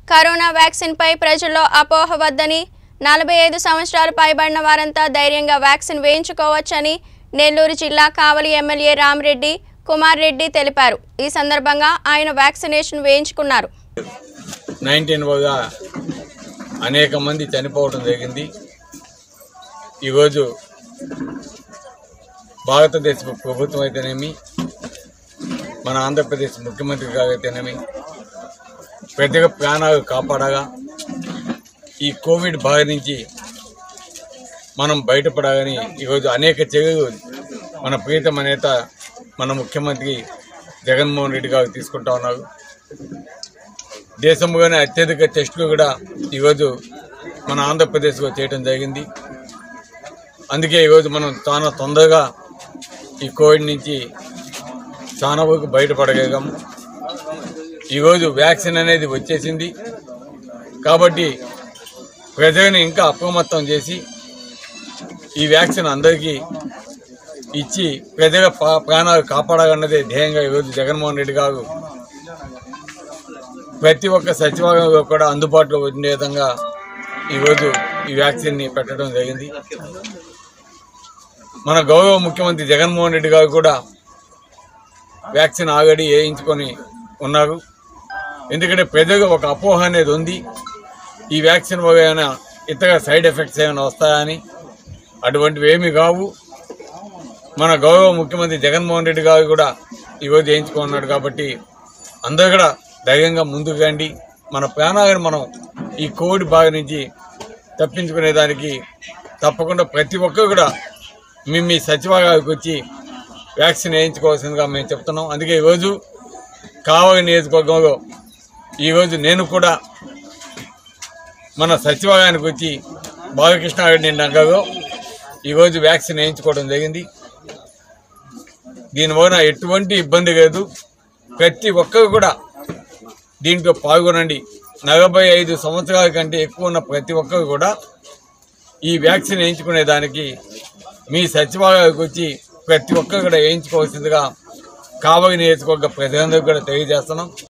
corona వ్యాక్సిన్పై ప్రజల్లో అపోహ వద్దని నలభై ఐదు సంవత్సరాలు పైబడిన వారంతా ధైర్యంగా వ్యాక్సిన్ వేయించుకోవచ్చని నెల్లూరు జిల్లా కావలి ఎమ్మెల్యే రామరెడ్డి కుమార్ రెడ్డి తెలిపారు ఈ సందర్భంగా ఆయన వ్యాక్సినేషన్ వేయించుకున్నారు నైన్టీన్ వల్ల అనేక మంది చనిపోవడం జరిగింది ఈరోజు భారతదేశ ప్రభుత్వం అయితేనేమి మన ఆంధ్రప్రదేశ్ ముఖ్యమంత్రి గారు అయితేనేమి ప్రజల ప్రాణాలు కాపాడగా ఈ కోవిడ్ బారి నుంచి మనం బయటపడాలని ఈరోజు అనేక చర్యలు మన ప్రీతమ నేత మన ముఖ్యమంత్రి జగన్మోహన్ రెడ్డి గారు తీసుకుంటా ఉన్నారు దేశంలోనే అత్యధిక టెస్టులు కూడా ఈరోజు మన ఆంధ్రప్రదేశ్లో చేయడం జరిగింది అందుకే ఈరోజు మనం చాలా తొందరగా ఈ కోవిడ్ నుంచి చాలా వరకు బయటపడగలిగాము ఈరోజు వ్యాక్సిన్ అనేది వచ్చేసింది కాబట్టి ప్రజలను ఇంకా అప్రమత్తం చేసి ఈ వ్యాక్సిన్ అందరికీ ఇచ్చి ప్రజల ప్రా- ప్రాణాలు కాపాడాలన్నదే ధ్యేయంగా ఈరోజు జగన్మోహన్ రెడ్డి గారు ప్రతి ఒక్క సచివాలయంలో కూడా అందుబాటులో ఉండే విధంగా ఈరోజు ఈ వ్యాక్సిన్ని పెట్టడం జరిగింది మన గౌరవ ముఖ్యమంత్రి జగన్మోహన్ రెడ్డి గారు కూడా వ్యాక్సిన్ ఆల్రెడీ వేయించుకొని ఉన్నారు ఎందుకంటే ప్రజలకు ఒక అపోహ అనేది ఉంది ఈ వ్యాక్సిన్ వల్ల ఏమైనా ఇతర సైడ్ ఎఫెక్ట్స్ ఏమైనా వస్తాయని అటువంటివి ఏమీ కావు మన గౌరవ ముఖ్యమంత్రి జగన్మోహన్ రెడ్డి గారు కూడా ఈరోజు వేయించుకున్నాడు కాబట్టి అందరూ కూడా ధైర్యంగా ముందుకు రండి మన ప్రాణాలను మనం ఈ కోవిడ్ బారి నుంచి తప్పించుకునేదానికి తప్పకుండా ప్రతి ఒక్కరు కూడా మీ మీ సచివాలయాలకు వచ్చి వ్యాక్సిన్ వేయించుకోవాల్సిందిగా మేము చెప్తున్నాం అందుకే ఈరోజు కావలి నియోజకవర్గంలో ఈరోజు నేను కూడా మన సచివాలయానికి వచ్చి బాలకృష్ణారెడ్డి నగర్లో ఈరోజు వ్యాక్సిన్ వేయించుకోవడం జరిగింది దీనివలన ఎటువంటి ఇబ్బంది లేదు ప్రతి ఒక్కరు కూడా దీంట్లో పాల్గొనండి నలభై ఐదు సంవత్సరాల కంటే ఎక్కువ ఉన్న ప్రతి ఒక్కరు కూడా ఈ వ్యాక్సిన్ వేయించుకునే దానికి మీ సచివాలయానికి వచ్చి ప్రతి ఒక్కరు కూడా వేయించుకోవాల్సిందిగా కావలి నియోజకవర్గ ప్రజలందరికీ కూడా తెలియజేస్తున్నాం